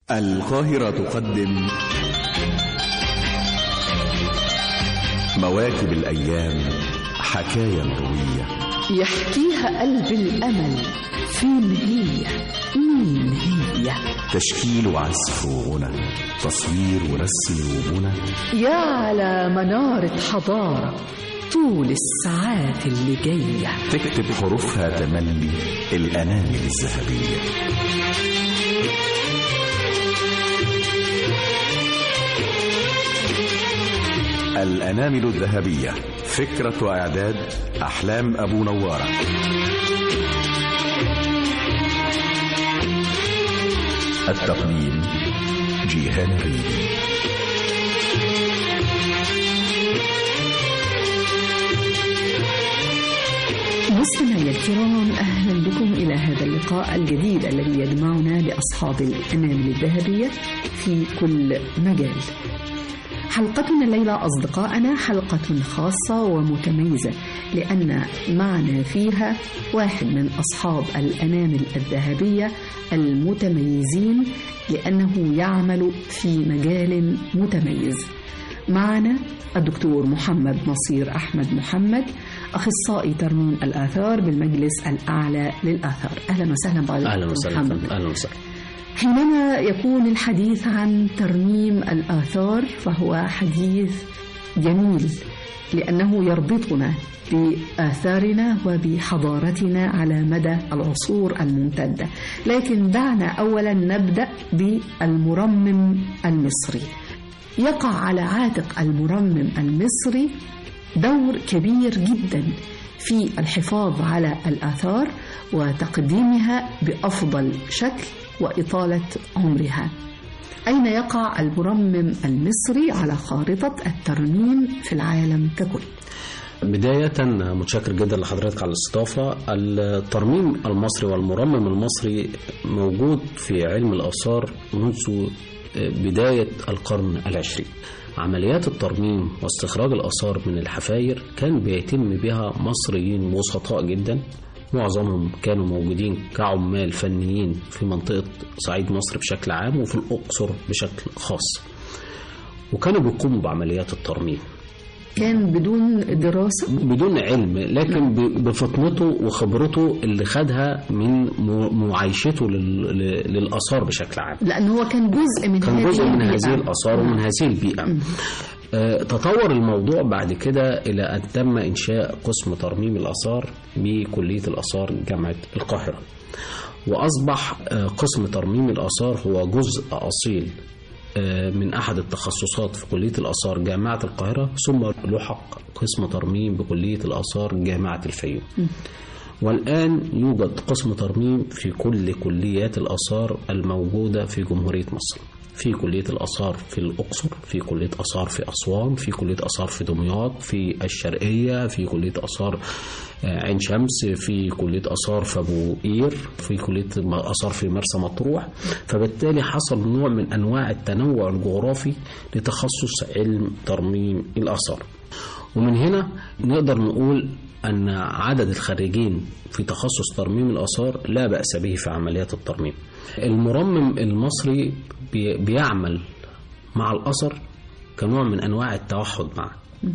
القاهرة تقدم مواكب الأيام حكاية روية يحكيها قلب الأمل فين هي مين هي تشكيل وعزف وغنى تصوير ورسم وبنى يا على منارة حضارة طول الساعات اللي جاية تكتب حروفها تملي الأنامل الذهبية الأنامل الذهبية فكرة وإعداد أحلام أبو نوارة التقديم جيهان ريدي مستمعي الكرام أهلا بكم إلى هذا اللقاء الجديد الذي يجمعنا بأصحاب الأنامل الذهبية في كل مجال حلقتنا الليلة أصدقائنا حلقة خاصة ومتميزة لأن معنا فيها واحد من أصحاب الأنامل الذهبية المتميزين لأنه يعمل في مجال متميز معنا الدكتور محمد نصير أحمد محمد أخصائي ترميم الآثار بالمجلس الأعلى للآثار أهلا وسهلا بك اهلا وسهلا محمد. فندم. اهلا وسهلا حينما يكون الحديث عن ترميم الآثار فهو حديث جميل لأنه يربطنا بآثارنا وبحضارتنا على مدى العصور الممتدة لكن دعنا أولا نبدأ بالمرمم المصري يقع على عاتق المرمم المصري دور كبير جدا في الحفاظ على الآثار وتقديمها بأفضل شكل وإطالة عمرها أين يقع المرمم المصري على خارطة الترميم في العالم ككل؟ بداية متشكر جدا لحضرتك على الاستضافة الترميم المصري والمرمم المصري موجود في علم الآثار منذ بداية القرن العشرين عمليات الترميم واستخراج الآثار من الحفاير كان بيتم بها مصريين وسطاء جدا معظمهم كانوا موجودين كعمال فنيين في منطقة صعيد مصر بشكل عام وفي الأقصر بشكل خاص وكانوا بيقوموا بعمليات الترميم كان بدون دراسة بدون علم لكن ب- بفطنته وخبرته اللي خدها من م- معايشته لل- ل- للآثار بشكل عام لأن هو كان جزء من كان هذه جزء من البيئة. هذه الآثار ومن هذه البيئة آه، تطور الموضوع بعد كده إلى أن تم إنشاء قسم ترميم الآثار بكلية الآثار جامعة القاهرة وأصبح آه، قسم ترميم الآثار هو جزء أصيل آه، من أحد التخصصات في كلية الآثار جامعة القاهرة ثم لحق قسم ترميم بكلية الآثار جامعة الفيوم والآن يوجد قسم ترميم في كل كليات الآثار الموجودة في جمهورية مصر في كلية الآثار في الأقصر في كلية آثار في أسوان في كلية آثار في دمياط في الشرقية في كلية آثار آه، عين شمس في كلية آثار في أبو قير في كلية آثار في مرسى مطروح فبالتالي حصل نوع من أنواع التنوع الجغرافي لتخصص علم ترميم الآثار ومن هنا نقدر نقول أن عدد الخريجين في تخصص ترميم الآثار لا بأس به في عمليات الترميم المرمم المصري بي- بيعمل مع الأثر كنوع من أنواع التوحد معه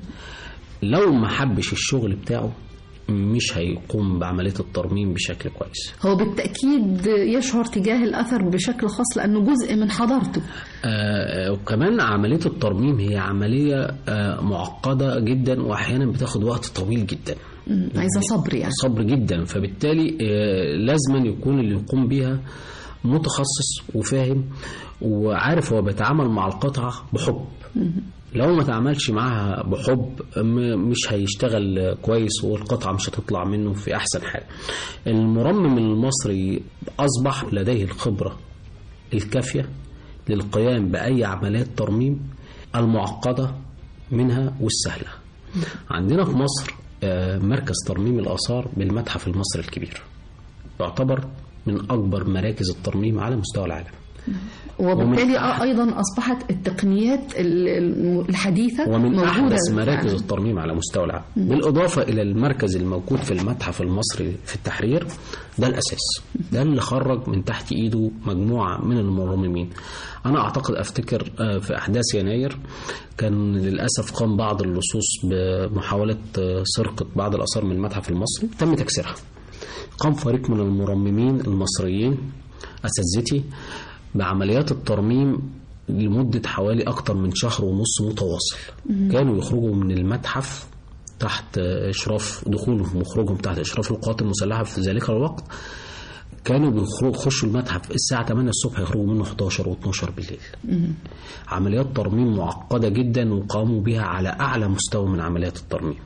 لو ما حبش الشغل بتاعه مش هيقوم بعملية الترميم بشكل كويس هو بالتأكيد يشعر تجاه الأثر بشكل خاص لأنه جزء من حضارته آه، وكمان عملية الترميم هي عملية آه، معقدة جدا وأحيانا بتاخد وقت طويل جدا مم، عايزة صبر يعني صبر جدا فبالتالي آه، لازما يكون اللي يقوم بيها متخصص وفاهم وعارف هو بيتعامل مع القطعة بحب لو ما تعاملش معاها بحب م- مش هيشتغل كويس والقطعة مش هتطلع منه في أحسن حال المرمم المصري أصبح لديه الخبرة الكافية للقيام بأي عمليات ترميم المعقدة منها والسهلة عندنا في مصر آه، مركز ترميم الآثار بالمتحف المصري الكبير يعتبر من اكبر مراكز الترميم على مستوى العالم وبالتالي ومن آه ايضا اصبحت التقنيات ال- الم- الحديثه ومن موجوده احدث في مراكز العالم. الترميم على مستوى العالم بالاضافه الى المركز الموجود في المتحف المصري في التحرير ده الاساس ده اللي خرج من تحت ايده مجموعه من المرممين انا اعتقد افتكر آه، في احداث يناير كان للاسف قام بعض اللصوص بمحاوله آه، سرقه بعض الاثار من المتحف المصري تم تكسيرها قام فريق من المرممين المصريين اساتذتي بعمليات الترميم لمدة حوالي أكتر من شهر ونص متواصل كانوا يخرجوا من المتحف تحت إشراف دخولهم وخروجهم تحت إشراف القوات المسلحة في ذلك الوقت كانوا بيخرجوا يخشوا المتحف الساعة 8 الصبح يخرجوا منه 11 و12 بالليل عمليات ترميم معقدة جدا وقاموا بها على أعلى مستوى من عمليات الترميم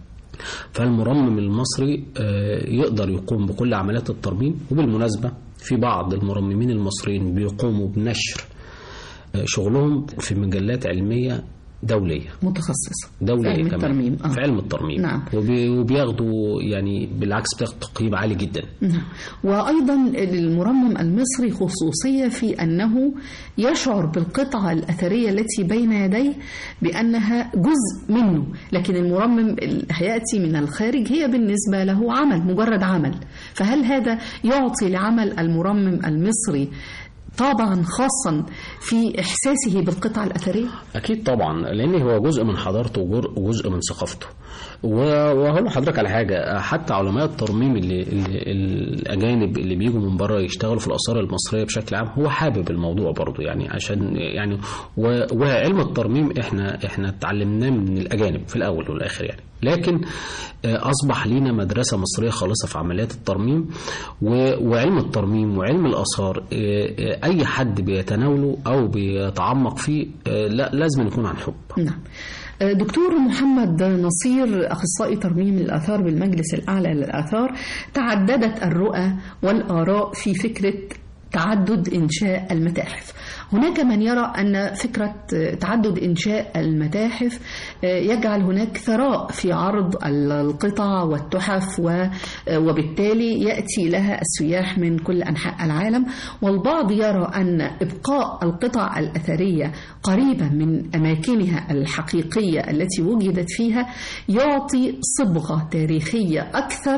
فالمرمم المصري آه، يقدر يقوم بكل عمليات الترميم وبالمناسبة في بعض المرممين المصريين بيقوموا بنشر آه، شغلهم في مجلات علمية دولية متخصصه دولية في علم كمان الترميم آه. في علم الترميم نعم. وبي- وبياخدوا يعني بالعكس بياخدوا تقييم عالي جدا نعم. وأيضا للمرمم المصري خصوصية في أنه يشعر بالقطعة الأثرية التي بين يديه بأنها جزء منه لكن المرمم اللي هيأتي من الخارج هي بالنسبة له عمل مجرد عمل فهل هذا يعطي لعمل المرمم المصري طابعا خاصا في إحساسه بالقطعة الأثرية؟ أكيد طبعا لأن هو جزء من حضارته وجر- وجزء من ثقافته و- وهقول لحضرتك على حاجة حتى علماء الترميم اللي, اللي الأجانب اللي بيجوا من بره يشتغلوا في الآثار المصرية بشكل عام هو حابب الموضوع برضو يعني عشان يعني و- وعلم الترميم احنا احنا اتعلمناه من الأجانب في الأول والآخر يعني لكن آه، أصبح لينا مدرسة مصرية خالصة في عمليات الترميم و- وعلم الترميم وعلم الآثار آه، آه، أي حد بيتناوله أو بيتعمق فيه آه، لا لازم يكون عن حب نعم دكتور محمد نصير أخصائي ترميم الآثار بالمجلس الأعلى للآثار تعددت الرؤى والآراء في فكرة تعدد إنشاء المتاحف هناك من يرى أن فكرة تعدد إنشاء المتاحف يجعل هناك ثراء في عرض القطع والتحف و- وبالتالي يأتي لها السياح من كل أنحاء العالم والبعض يرى أن إبقاء القطع الأثرية قريبة من أماكنها الحقيقية التي وجدت فيها يعطي صبغة تاريخية أكثر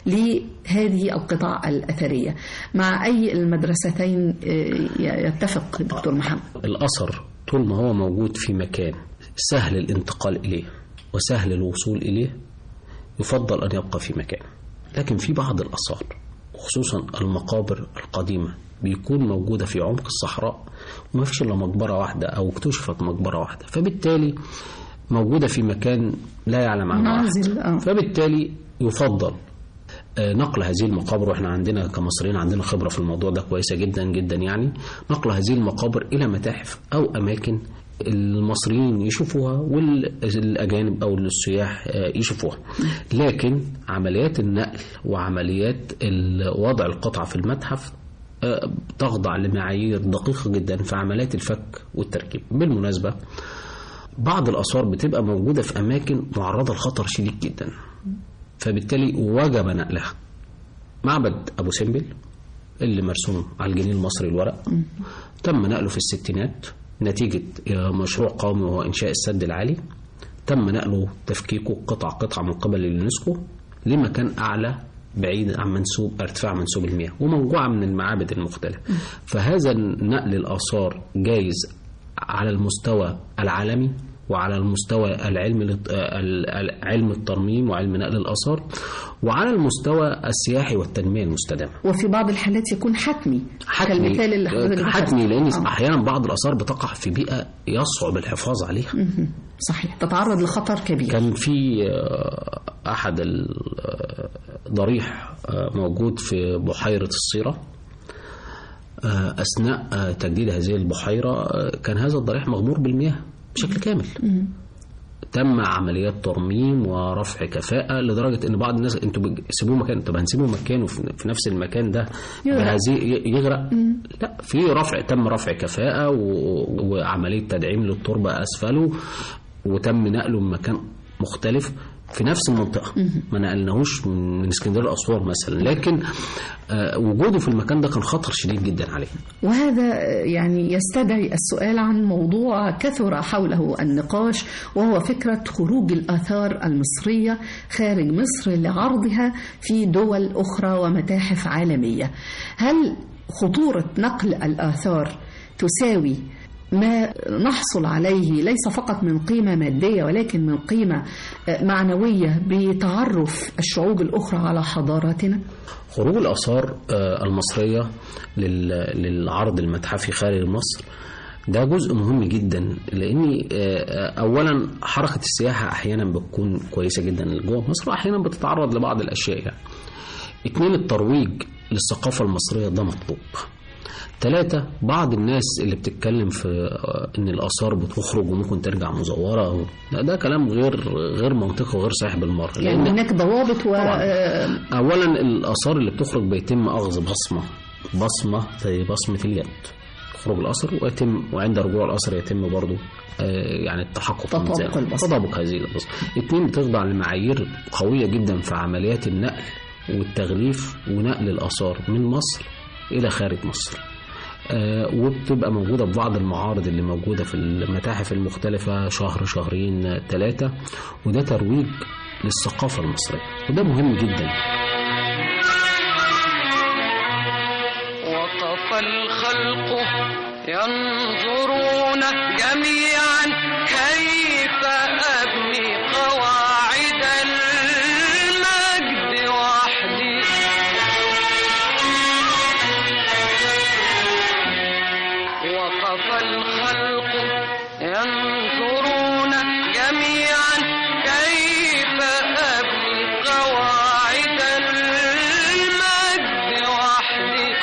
لهذه القطع الأثرية مع أي المدرستين آه، يتفق دكتور محمد الأثر طول ما هو موجود في مكان سهل الانتقال إليه وسهل الوصول إليه يفضل أن يبقى في مكان لكن في بعض الآثار خصوصا المقابر القديمة بيكون موجودة في عمق الصحراء وما فيش إلا مقبرة واحدة أو اكتشفت مقبرة واحدة فبالتالي موجودة في مكان لا يعلم عنه أحد معزل آه. فبالتالي يفضل آه، نقل هذه المقابر واحنا عندنا كمصريين عندنا خبره في الموضوع ده كويسه جدا جدا يعني نقل هذه المقابر الى متاحف او اماكن المصريين يشوفوها والاجانب او السياح آه، يشوفوها لكن عمليات النقل وعمليات ال- وضع القطعه في المتحف آه، تخضع لمعايير دقيقه جدا في عمليات الفك والتركيب بالمناسبه بعض الآثار بتبقى موجودة في أماكن معرضة لخطر شديد جدا فبالتالي وجب نقلها معبد أبو سمبل اللي مرسوم على الجنيه المصري الورق تم نقله في الستينات نتيجة مشروع قومي وهو إنشاء السد العالي تم نقله تفكيكه قطعة قطعة من قبل اليونسكو لمكان أعلى بعيد عن منسوب ارتفاع منسوب المياه وموجوعة من المعابد المختلفة فهذا نقل الآثار جايز على المستوى العالمي وعلى المستوى العلمي للت- ال- ال- علم الترميم وعلم نقل الآثار وعلى المستوى السياحي والتنمية المستدامة وفي بعض الحالات يكون حتمي حتمي كالمثال اللي حضرتك ذكرته. حتمي لأن آه. أحيانا بعض الآثار بتقع في بيئة يصعب الحفاظ عليها مهم. صحيح تتعرض لخطر كبير كان في آه، أحد الضريح موجود في بحيرة الصيرة آه، أثناء آه، تجديد هذه البحيرة آه، كان هذا الضريح مغمور بالمياه بشكل كامل تم عمليات ترميم ورفع كفاءة لدرجة ان بعض الناس انتوا بج- سيبوه مكان طب هنسيبه مكانه في في نفس المكان ده يغرق. بهذه ي- يغرق لا في رفع تم رفع كفاءة و- وعملية تدعيم للتربة اسفله وتم نقله من مكان مختلف في نفس المنطقه ما نقلناهوش من من اسكندريه لاسوان مثلا لكن آه، وجوده في المكان ده كان خطر شديد جدا عليه وهذا يعني يستدعي السؤال عن موضوع كثر حوله النقاش وهو فكرة خروج الآثار المصرية خارج مصر لعرضها في دول أخرى ومتاحف عالمية هل خطورة نقل الآثار تساوي ما نحصل عليه ليس فقط من قيمة مادية ولكن من قيمة آه، معنوية بتعرف الشعوب الأخرى على حضاراتنا خروج الآثار آه، المصرية لل- للعرض المتحفي خارج مصر ده جزء مهم جدا لان آه، اولا حركه السياحه احيانا بتكون كويسه جدا جوه مصر واحيانا بتتعرض لبعض الاشياء يعني. اتنين الترويج للثقافه المصريه ده مطلوب ثلاثة بعض الناس اللي بتتكلم في آه، ان الاثار بتخرج وممكن ترجع مزوره و... لا ده كلام غير غير منطقي وغير صحيح بالمره يعني هناك ضوابط و طبعاً. آه، اولا الاثار اللي بتخرج بيتم اخذ بصمه بصمه زي بصمه اليد تخرج الاثر ويتم وعند رجوع الاثر يتم برضو آه، يعني التحقق من تطابق ذلك. البصمة. تطابق هذه البصمه اثنين بتخضع لمعايير قويه جدا في عمليات النقل والتغليف ونقل الاثار من مصر الى خارج مصر آه، وبتبقى موجودة في بعض المعارض اللي موجودة في المتاحف المختلفة شهر شهرين ثلاثة وده ترويج للثقافة المصرية وده مهم جدا وقف الخلق ينظرون جميعا كيف أبني قواعد المجد وحدي وقف الخلق ينظرون جميعا كيف أبني قواعد المجد وحدي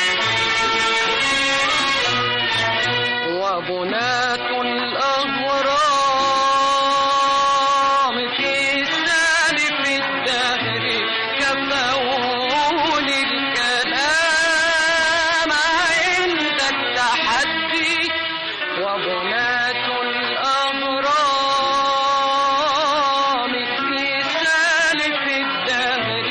وبنات الأهرام في سالف الدهر كفوني الكلام عند التحدي وبنات الأهرام في سالف الدهر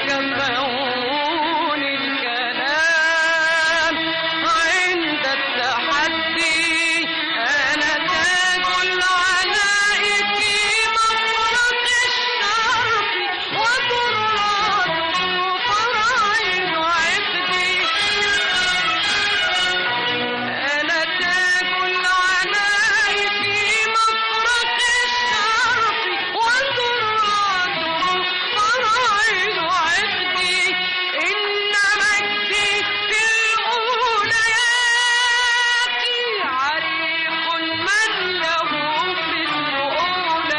كفوني الكلام عند التحدي أنا تاج العلاء في مفرق الشرق وضراته فرائض عقدي أنا تاج العلاء في مفرق الشرق وضراته فرائض عقدي إن مجدي في الأوليات عريق من له مثل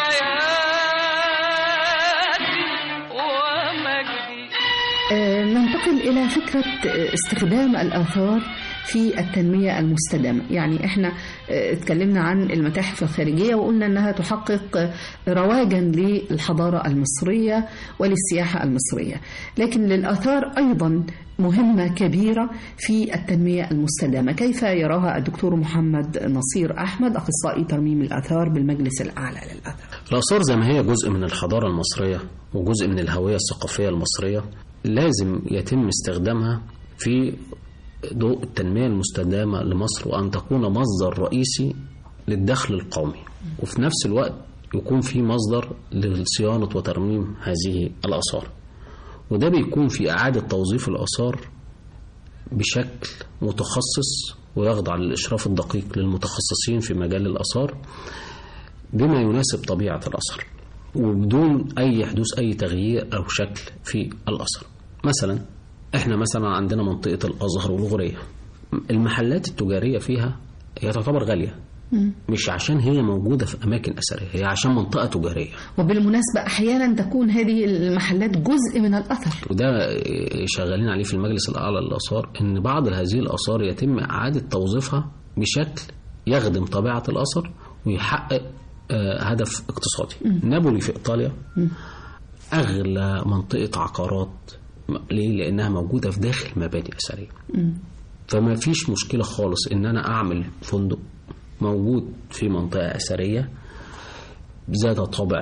أولياتي ومجدي آه، ننتقل إلى فكرة آه، استخدام الآثار في التنمية المستدامة يعني احنا آه، اتكلمنا عن المتاحف الخارجية وقلنا انها تحقق آه، رواجا للحضارة المصرية وللسياحة المصرية لكن للآثار أيضا مهمة كبيرة في التنمية المستدامة كيف يراها الدكتور محمد نصير أحمد أخصائي ترميم الآثار بالمجلس الأعلى للآثار الآثار زي ما هي جزء من الحضارة المصرية وجزء من الهوية الثقافية المصرية لازم يتم استخدامها في ضوء التنمية المستدامة لمصر وأن تكون مصدر رئيسي للدخل القومي وفي نفس الوقت يكون في مصدر لصيانة وترميم هذه الآثار وده بيكون في إعادة توظيف الآثار بشكل متخصص ويخضع للإشراف الدقيق للمتخصصين في مجال الآثار بما يناسب طبيعة الأثر وبدون أي حدوث أي تغيير أو شكل في الأثر مثلا احنا مثلا عندنا منطقة الأزهر والغورية المحلات التجارية فيها هي تعتبر غالية مش عشان هي موجودة في أماكن أثرية هي عشان منطقة تجارية وبالمناسبة أحيانا تكون هذه المحلات جزء من الأثر وده شغالين عليه في المجلس الأعلى للآثار إن بعض هذه الآثار يتم إعادة توظيفها بشكل يخدم طبيعة الأثر ويحقق آه، هدف اقتصادي نابولي في إيطاليا أغلى منطقة عقارات ليه؟ لأنها موجودة في داخل مباني أثرية فما فيش مشكلة خالص إن أنا أعمل فندق موجود في منطقة أثرية ذات طابع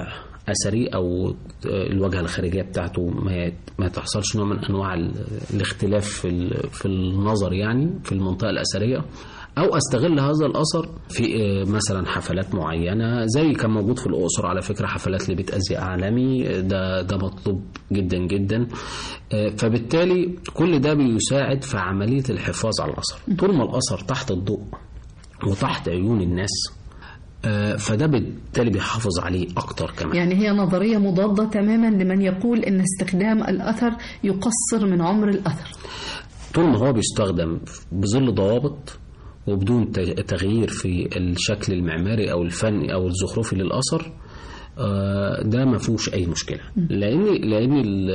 اثري او الواجهه الخارجيه بتاعته ما ما تحصلش نوع من انواع ال- الاختلاف في ال- في النظر يعني في المنطقه الاثريه او استغل هذا الاثر في آه، مثلا حفلات معينه زي كان موجود في الاقصر على فكره حفلات لبيت ازياء عالمي ده ده مطلوب جدا جدا آه، فبالتالي كل ده بيساعد في عمليه الحفاظ على الاثر طول ما الاثر تحت الضوء وتحت عيون الناس آه، فده بالتالي بيحافظ عليه اكتر كمان يعني هي نظرية مضادة تماما لمن يقول أن استخدام الأثر يقصر من عمر الأثر طول ما هو بيستخدم بظل ضوابط وبدون ت- تغيير في الشكل المعماري او الفني او الزخرفي للاثر آه، ده ما فيهوش اي مشكله لان لان ال-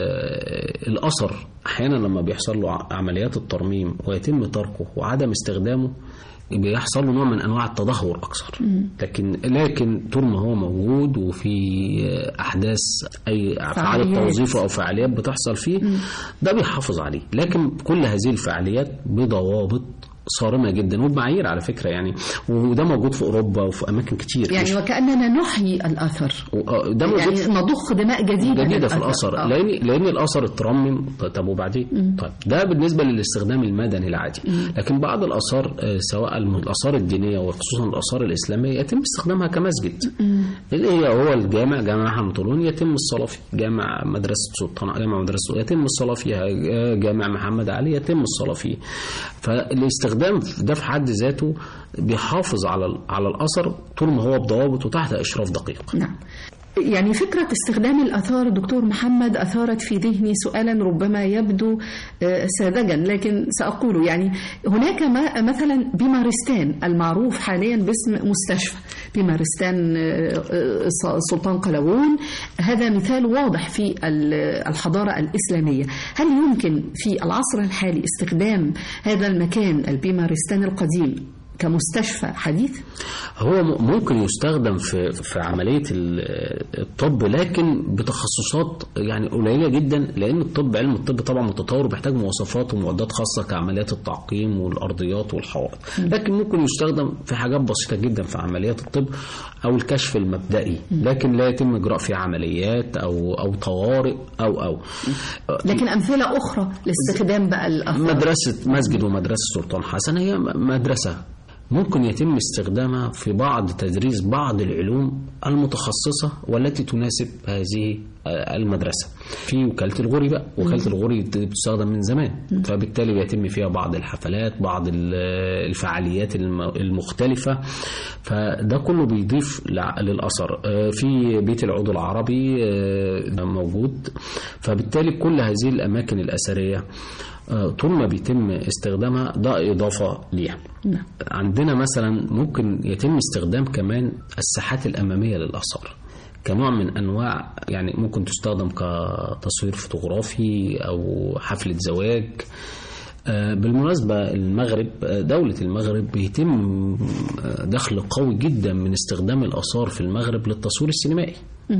الاثر احيانا لما بيحصل له ع- عمليات الترميم ويتم تركه وعدم استخدامه بيحصل له نوع من انواع التدهور اكثر لكن لكن طول ما هو موجود وفي احداث اي افعال فعاليات. التوظيف او فعاليات بتحصل فيه ده بيحافظ عليه لكن كل هذه الفعاليات بضوابط صارمه جدا وبمعايير على فكره يعني وده موجود في اوروبا وفي اماكن كتير يعني مش- وكأننا نحيي الأثر و- آه، ده موجود يعني في- نضخ دماء جديدة جديده في للأثر. الاثر آه. لان لان الاثر اترمم ط- طب وبعدين طيب ده بالنسبه للاستخدام المدني العادي لكن بعض الاثار آه، سواء الم- الاثار الدينيه وخصوصا الاثار الاسلاميه يتم استخدامها كمسجد اللي هي هو الجامع جامع محمد طولون يتم الصلاه فيه جامع مدرسه سلطان جامع مدرسه يتم الصلاه فيها آه، جامع محمد علي يتم الصلاه فيه فالاستخدام ده في حد ذاته بيحافظ على ال- على الاثر طول ما هو بضوابط وتحت اشراف دقيق نعم يعني فكرة استخدام الآثار دكتور محمد أثارت في ذهني سؤالا ربما يبدو آه، ساذجا لكن سأقوله يعني هناك ما مثلا بمارستان المعروف حاليا باسم مستشفى بمارستان آه، آه، سلطان قلاوون هذا مثال واضح في ال- الحضارة الإسلامية هل يمكن في العصر الحالي استخدام هذا المكان البيمارستان القديم كمستشفى حديث؟ هو م- ممكن يستخدم في في عمليه ال- الطب لكن بتخصصات يعني قليله جدا لان الطب علم الطب طبعا متطور وبيحتاج مواصفات ومعدات خاصه كعمليات التعقيم والارضيات والحوائط لكن ممكن يستخدم في حاجات بسيطه جدا في عمليات الطب او الكشف المبدئي لكن لا يتم اجراء فيه عمليات او او طوارئ او او لكن أمثلة أخرى لاستخدام بقى الآثار مدرسة مسجد ومدرسة سلطان حسن هي م- مدرسة ممكن يتم استخدامها في بعض تدريس بعض العلوم المتخصصة والتي تناسب هذه آه، المدرسة في وكالة الغوري بقى وكالة الغوري بت- بتستخدم من زمان فبالتالي بيتم فيها بعض الحفلات بعض ال- الفعاليات الم- المختلفة فده كله بيضيف لع- للأثر آه، في بيت العود العربي آه، موجود فبالتالي كل هذه الأماكن الأثرية آه، طول ما بيتم استخدامها ده إضافة ليها نعم. عندنا مثلا ممكن يتم استخدام كمان الساحات الأمامية للآثار كنوع من أنواع يعني ممكن تستخدم كتصوير فوتوغرافي أو حفلة زواج آه، بالمناسبة المغرب آه، دولة المغرب بيتم آه، دخل قوي جدا من استخدام الآثار في المغرب للتصوير السينمائي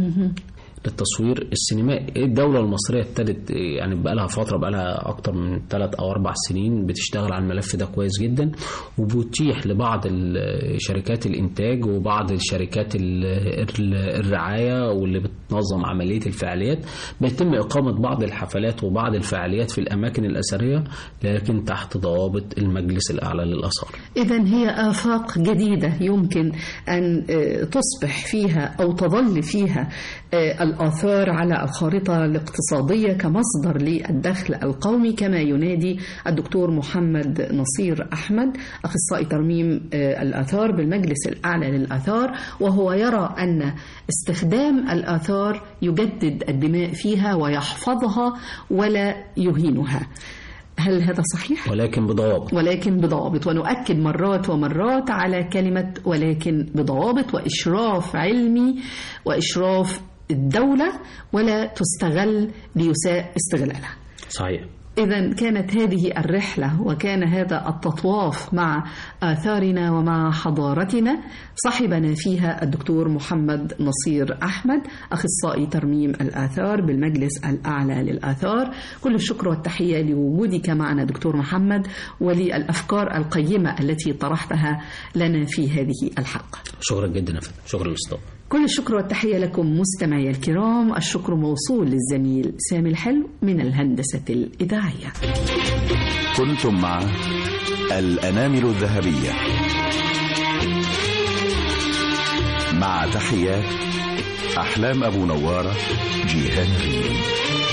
للتصوير السينمائي الدولة المصرية ابتدت يعني بقى لها فترة بقى لها أكتر من ثلاث أو أربع سنين بتشتغل على الملف ده كويس جدا وبتتيح لبعض ال- شركات الإنتاج وبعض الشركات ال- ال- الرعاية واللي بتنظم عملية الفعاليات بيتم إقامة بعض الحفلات وبعض الفعاليات في الأماكن الأثرية لكن تحت ضوابط المجلس الأعلى للآثار إذا هي آفاق جديدة يمكن أن آه، تصبح فيها أو تظل فيها آه، الآثار على الخارطة الاقتصادية كمصدر للدخل القومي كما ينادي الدكتور محمد نصير أحمد أخصائي ترميم آه، الآثار بالمجلس الأعلى للآثار وهو يرى أن استخدام الآثار يجدد الدماء فيها ويحفظها ولا يهينها هل هذا صحيح؟ ولكن بضوابط ولكن بضوابط ونؤكد مرات ومرات على كلمة ولكن بضوابط وإشراف علمي وإشراف الدولة ولا تستغل ليساء استغلالها صحيح إذا كانت هذه الرحلة وكان هذا التطواف مع آثارنا ومع حضارتنا صاحبنا فيها الدكتور محمد نصير أحمد أخصائي ترميم الآثار بالمجلس الأعلى للآثار كل الشكر والتحية لوجودك معنا دكتور محمد وللأفكار القيمة التي طرحتها لنا في هذه الحلقة شكرا جدا يا فندم شكرا للاستضافة كل الشكر والتحية لكم مستمعي الكرام الشكر موصول للزميل سامي الحلو من الهندسة الإذاعية كنتم مع الأنامل الذهبية مع تحيات أحلام أبو نوارة جيهان ريم